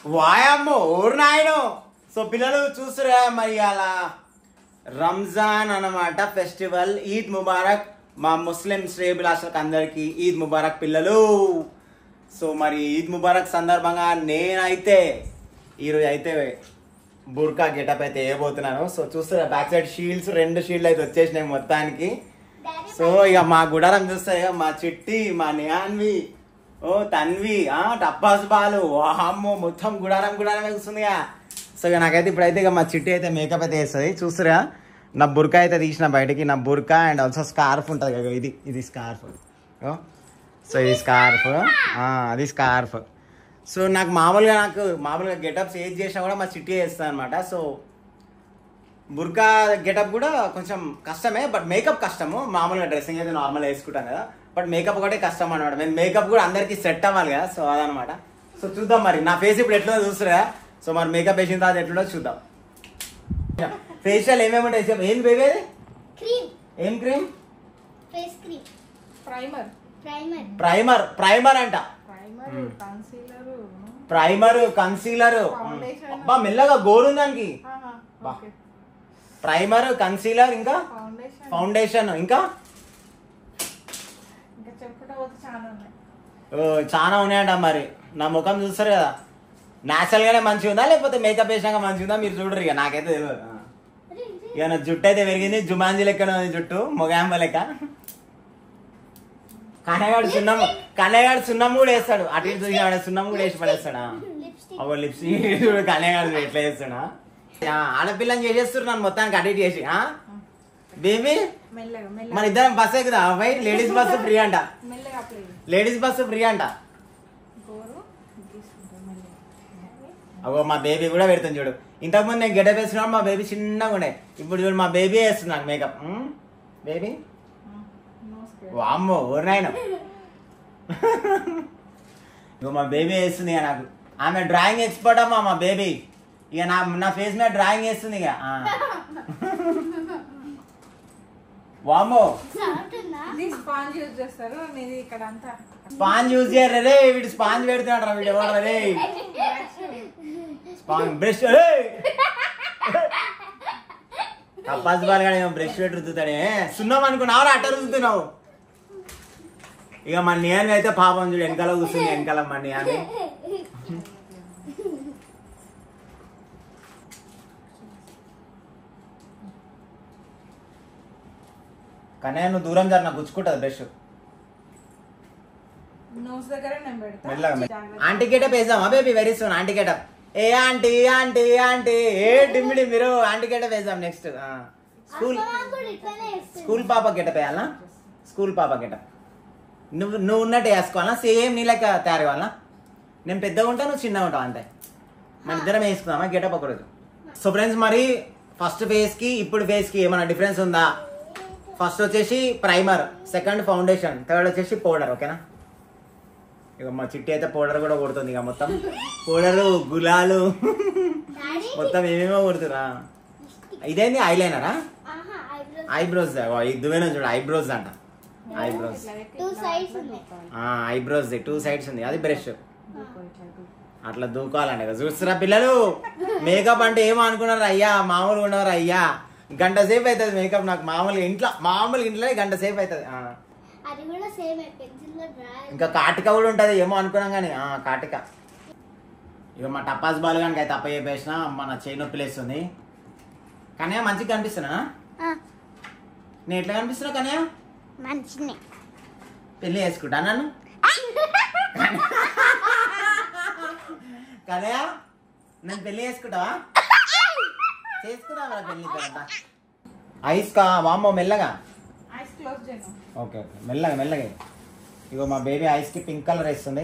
వాయమ్మో ఊరు నాయను సో పిల్లలు చూస్తురా మరి అలా రంజాన్ అన్నమాట ఫెస్టివల్ ఈద్ ముబారక్ మా ముస్లిం శ్రేయభిలాషలకు అందరికి ఈద్ ముబారక్ పిల్లలు సో మరి ఈద్ ముబారక్ సందర్భంగా నేనైతే ఈరోజు అయితే బుర్కా గెటప్ అయితే వేయబోతున్నాను సో చూస్తారా బ్యాక్ సైడ్ షీల్డ్స్ రెండు షీల్డ్ అయితే వచ్చేసినాయి మొత్తానికి సో ఇక మా గుడారం చూస్తే ఇక మా చిట్టి మా నియాన్వి ఓ తన్వి ఆ టప్పాస్ బాలు వామ్మో మొత్తం గుడారం గుడారం వేస్తుందిగా సో ఇక నాకైతే ఇప్పుడైతే ఇక మా చిట్టి అయితే మేకప్ అయితే వేస్తుంది చూస్తురా నా బుర్కా అయితే తీసిన బయటికి నా బుర్కా అండ్ ఆల్సో స్కార్ఫ్ ఉంటుంది కదా ఇది ఇది స్కార్ఫ్ సో ఇది స్కార్ఫ్ అది స్కార్ఫ్ సో నాకు మామూలుగా నాకు మామూలుగా గెటప్స్ ఏది చేసినా కూడా మా చిట్టి వేస్తుంది అనమాట సో బుర్కా గెటప్ కూడా కొంచెం కష్టమే బట్ మేకప్ కష్టము మామూలుగా డ్రెస్సింగ్ అయితే నార్మల్ వేసుకుంటాం కదా బట్ మేకప్ ఒకటే కష్టం అనమాట మేము మేకప్ కూడా అందరికీ సెట్ అవ్వాలి కదా సో అదనమాట సో చూద్దాం మరి నా ఫేస్ ఇప్పుడు ఎట్లా చూస్తురా సో మరి మేకప్ వేసిన తర్వాత ఎట్లుండో చూద్దాం ఫేషియల్ ఏమేమి ఉంటాయి చెప్పు. ఏంది బేబీ అది క్రీమ్ ఏం cream face cream primer primer primer primer అంట primer concealer primer concealer Foundation. అబ్బా మెల్లగా గోరు దానికి బా. ఓకే ప్రైమర్ కన్సీలర్ ఇంకా ఫౌండేషన్ ఫౌండేషన్ ఇంకా ఇంకా చెప్పుకుంటా పోతే చాలా ఉన్నాయి ఓ, చాలా ఉన్నాయంట మరి నా ముఖం చూస్తారు కదా న్యాచురల్ గానే మంచిగా ఉందా లేకపోతే మేకప్ వేసినాక మంచిగా ఉందా మీరు చూడరు ఇక నాకైతే తెలియదు ఆ. ఇక నా జుట్టు అయితే పెరిగింది జుమాంజీ లెక్కన ఉంది జుట్టు మొగాంబ లెక్క కన్నగాడు సున్నం కన్నగాడు సున్నం కూడా వేస్తాడు అటు ఇటు చూసి సున్నం కూడా వేసి పడేస్తాడా లిప్స్టిక్ అవ్వ లిప్స్టిక్ చూడు కన్నగాడు ఎట్లా వేస్తాడా ఆ, ఆడపిల్లని చేసేస్తారు నన్ను మొత్తానికి అటు ఇటు చేసి బేబీ మెల్లగా మన మెల్లగా ఇద్దరం బస్ ఎక్కుదా అబ్బాయి లేడీస్ బస్సు ఫ్రీ అంట మెల్లగా అప్లై లేడీస్ బస్సు ఫ్రీ అంట గోరు తీసుకుంటా మెల్లగా అగో మా బేబీ కూడా పెడుతుంది చూడు ఇంతకుముందు నేను గెటప్ వేస్తున్నాడు మా బేబీ చిన్నగా ఉండే ఇప్పుడు చూడు మా బేబీ వేస్తుంది నాకు మేకప్ బేబీ నోస్ వామ్మో ఊరినాయన ఇగో మా బేబీ వేస్తుంది ఇక నాకు ఆమె డ్రాయింగ్ ఎక్స్పర్ట్ అమ్మా మా బేబీ ఇక నా నా ఫేస్ మీద డ్రాయింగ్ వేస్తుంది ఇక ఆ. వామ్మో సాఫ్ట్ ఉందా ఇది స్పాంజ్ యూజ్ చేస్తారు మీది ఇక్కడ అంతా స్పాంజ్ యూజ్ చేయరు రే వీడు స్పాంజ్ పెడుతున్నాడు రా వీడు ఎవరు రే స్పాంజ్ బ్రష్ కప్పాస్ బాల్ కానీ బ్రష్ పెట్టి రుద్దుతాడే సున్నాం అనుకున్నావు అట్ట రుద్దుతున్నావు ఇక మన నియాని అయితే పాపం చూడు వెనకాల కూర్చుంది వెనకాల మన నియాని కానీ నువ్వు దూరం జర నాకు గుచ్చుకుంటుంది బ్రష్ నోస్ దగ్గర నేను పెడతా మెల్లగా మెల్ల- జాగ్రత్త. ఆంటీ గెటప్ వేసామా baby very soon aunty getup ఏ ఆంటీ ఆంటీ ఆంటీ ఏ డిమ్మిడి మీరు ఆంటీ గెటప్ వేసాం నెక్స్ట్ స్కూల్ అమ్మ కూడా ఇట్లానే వేస్తుంది స్కూల్ పాప గెటప్ వేయాలా స్కూల్ పాప గెటప్ నువ్వు నువ్వు ఉన్నట్టు వేసుకోవాలా సేమ్ నీ లెక్క తయారు కావాలా నేను పెద్దగా ఉంటా నువ్వు చిన్నగా ఉంటావు అంతే మన ఇద్దరం వేసుకుందామా గెటప్ ఒకరోజు సో ఫ్రెండ్స్ మరి ఫస్ట్ ఫేస్ కి ఇప్పుడు ఫేస్ కి ఏమైనా డిఫరెన్స్ ఉందా ఫస్ట్ వచ్చేసి ప్రైమర్ సెకండ్ ఫౌండేషన్ థర్డ్ వచ్చేసి పౌడర్ ఓకేనా ఇక మా చిట్టి అయితే పౌడర్ కూడా కొడుతుంది ఇక మొత్తం పౌడరు గులాలు డాడీ మొత్తం ఏమేమో కొడుతురా ఇదేంది ఐలైనరా ఆహా ఐబ్రోస్ ఐబ్రోస్ ఇదివేనా చూడు ఐబ్రోస్ అంట ఐబ్రోస్ ఇట్లా పెట్టి Two ఇట్లా sides ఇట్లా ఉన్నాయి. దూకాలి. ఐబ్రోస్ టూ సైడ్స్ ఉంది అది బ్రష్ దూకో, ఇట్లా దూకో. అట్లా దూకోవాలంట ఇక చూస్తురా పిల్లలు మేకప్ అంటే ఏమో అనుకున్నారు అయ్యా మామూలుగా ఉన్నారు అయ్యా గంట సేపు అవుతుంది మేకప్ నాకు మామూలుగా ఇంట్లో మామూలుగా ఇంట్లో గంట సేపు అవుతుంది ఆ. అది కూడా సేమ్ పెన్సిల్ లో డ్రా ఇంకా కాటిక కూడా ఉంటుంది ఏమో అనుకున్నాం కానీ ఆ, కాటిక ఇక మా టపాస్ బాల్ కానీ అయితే తప్ప చెప్పేసిన మన చేయి నొప్పి లేస్తుంది కానీ మంచిగా కనిపిస్తున్నా నేను ఎట్లా కనిపిస్తున్నా కానీ మంచినే పెళ్లి చేసుకుంటా నన్ను కదయా నన్ను పెళ్లి చేసుకుంటావా చేసుకుందాం పెళ్లి తర్వాత ఐస్ కా వామ్మో మెల్లగా ఐస్ క్లోజ్ చేయను ఓకే ఓకే మెల్లగా మెల్లగా ఇగో మా బేబీ ఐస్ కి పింక్ కలర్ వేస్తుంది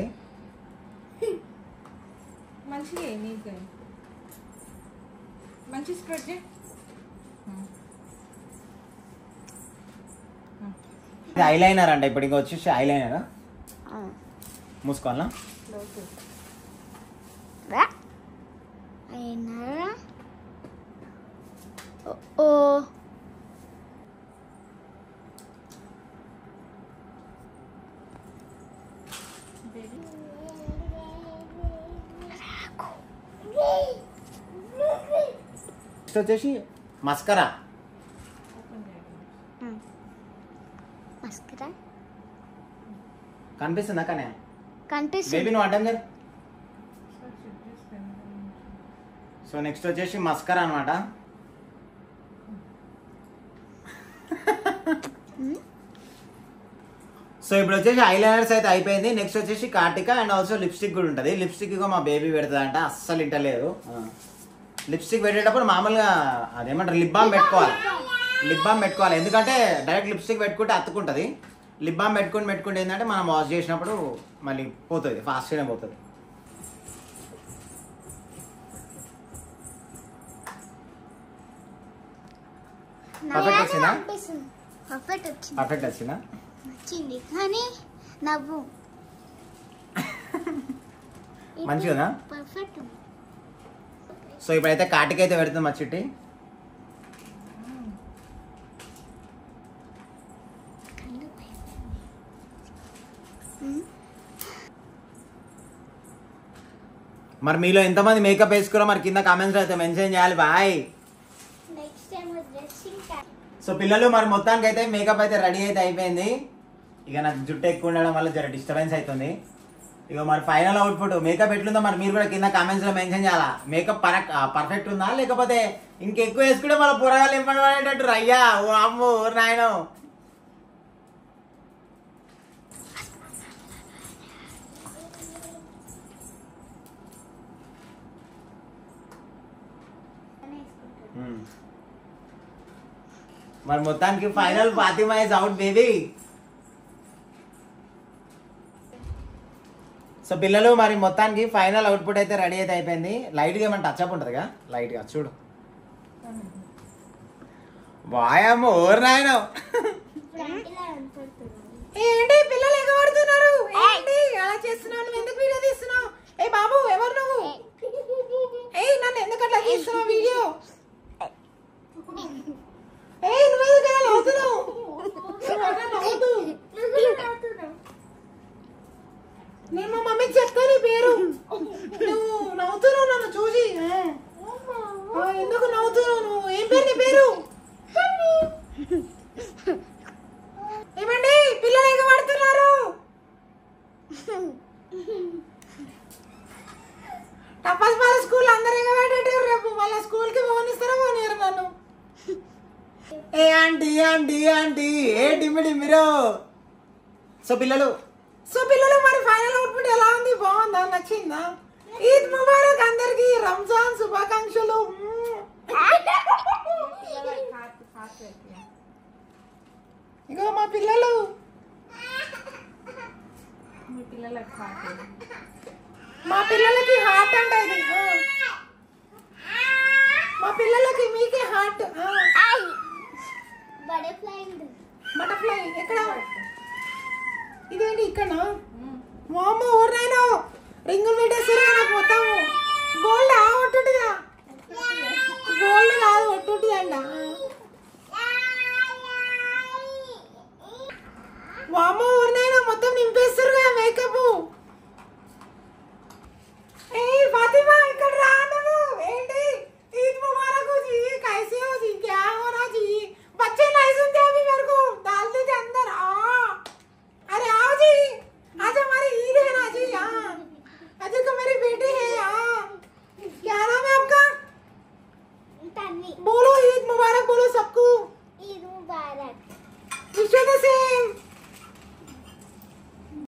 మంచిగా నీకు మంచి స్ప్రెడ్ చేయి ఇది ఐలైనర్ అంట ఇప్పుడు ఇంకా వచ్చేసి ఐలైనర్ మూసుకోవాలా క్లోజ్ అయినా ఓ బేబీ నెక్స్ట్ వచ్చేసి మస్కరా ఓపెన్ చేయండి మస్కరా కనిపిస్తుందా కానీ కనిపిస్తుంది బేబీ నువ్వు అడ్డం జరు సార్ షిఫ్ట్ చేస్తాను సో నెక్స్ట్ వచ్చేసి మస్కరా అనమాట సో ఇప్పుడు వచ్చేసి ఐలైనర్స్ అయితే అయిపోయింది నెక్స్ట్ వచ్చేసి కార్టిక అండ్ ఆల్సో లిప్స్టిక్ కూడా ఉంటుంది లిప్స్టిక్ మా బేబీ పెడుతుందంట అస్సలు ఇంటలేదు లిప్స్టిక్ పెట్టేటప్పుడు మామూలుగా అదేమంటారు లిప్ బామ్ పెట్టుకోవాలి లిప్ బామ్ పెట్టుకోవాలి ఎందుకంటే డైరెక్ట్ లిప్స్టిక్ పెట్టుకుంటే అతుక్కుంటుంది లిప్ బామ్ పెట్టుకుని పెట్టుకుంటే ఏంటంటే మనం వాష్ చేసినప్పుడు మళ్ళీ పోతుంది ఫాస్ట్గానే పోతుంది Perfect వచ్చిందా? అనిపిస్తుంది పర్ఫెక్ట్ వచ్చింది పర్ఫెక్ట్ వచ్చిందా వచ్చింది కానీ నవ్వు మంచిగా ఉందా? పర్ఫెక్ట్ ఉంది సో ఇప్పుడైతే కాటికి అయితే పెడుతుంది మా చిట్టి కళ్ళు ఉమ్. మరి మీలో ఎంతమంది మేకప్ వేసుకురో మరి కింద కామెంట్స్ అయితే మెన్షన్ చేయాలి bye next time dressing so పిల్లలు మరి మొత్తానికి అయితే మేకప్ అయితే రెడీ అయితే అయిపోయింది ఇక నాకు జుట్టు ఎక్కువ ఉండడం వల్ల జర డిస్టర్బెన్స్ అవుతుంది ఇక మరి ఫైనల్ అవుట్పుట్ మేకప్ ఎట్లుందో మరి మీరు కూడా కింద కామెంట్స్ లో మెన్షన్ చేయాలా మేకప్ పరక్ పర్ఫెక్ట్ ఉందా లేకపోతే ఇంకెక్కువ వేసుకుంటే మన పురగాలు ఇవ్వడం అనేటట్టు అయ్యా ఓ అమ్ము ఓ నాయనో Hmm. మరి మొత్తానికి final Fatima is out baby so పిల్లలు మరి మొత్తానికి ఫైనల్ అవుట్పుట్ అయితే రెడీ అయితే అయిపోయింది లైట్ గా ఏమైనా టచ్ అప్ ఉంటుందిగా లైట్ గా చూడు వాయమ్మ ఓర్ నాయన ఇలా అనుకుంటున్నాను ఏంటి పిల్లలు ఎగబడుతున్నారు ఏంటి అలా చేస్తున్నావు నువ్వు ఎందుకు వీడియో తీస్తున్నావు ఏ బాబు ఎవరు నువ్వు ఏయ్ నన్ను ఎందుకు అట్లా తీస్తున్నావు వీడియో ఏయ్ నువ్వు ఎందుకు అలా నవ్వుతున్నావు నువ్వు అలా నవ్వొద్దు. నేను మా మమ్మీకి చెప్తా నీ పేరు నువ్వు నవ్వుతున్నావు నన్ను చూసి ఆ. ఆ, ఎందుకు నవ్వుతున్నావు నువ్వు ఏం పేరు నీ పేరు ఏమండి పిల్లలు ఎగబడుతున్నారు టపాస్ పాల స్కూల్ అందరు ఎగబడేటారు రేపు మళ్ళీ స్కూల్ కి పోనిస్తారా పోనీయరు నన్ను ఏ ఆంటీ ఆంటీ ఆంటీ ఏ డిమిడి మీరు సో పిల్లలు సో పిల్లలు మరి ఫైనల్ అవుట్పుట్ ఎలా ఉంది బాగుందా నచ్చిందా ఈద్ ముబారక్ అందరికి రంజాన్ శుభాకాంక్షలు ఇగో మా పిల్లలు మీ పిల్లలకు హార్ట్ మా పిల్లలకి హార్ట్ అంట ఇది ఆ. మా పిల్లలకి మీకే హార్ట్ బటర్ఫ్లై బటర్ఫ్లై ఎక్కడ ఇదేంటి ఇక్కడ మా అమ్మ ఊరినైనా రింగులు పెట్టేసారు నాకు మొత్తం గోల్డ్ ఆ ఒట్టుటిగా గోల్డ్ కాదు ఒట్టుటి అంట మా అమ్మ ఊరినైనా మొత్తం నింపేస్తారు కదా మేకప్ ఏ ఫాతిమా ఇక్కడ రా నువ్వు ఏంటి ईद मुबारक हो जी कैसे हो जी क्या हो रहा जी बच्चे नहीं सुनते अभी मेरे को डाल दीजिए अंदर आ अरे आओ जी आज हमारी ईद है ना जी हाँ आज तो मेरी बेटी है हाँ क्या नाम है आपका తన్వి बोलो ईद मुबारक बोलो सबको ఈద్ ముబారక్ विश द सेम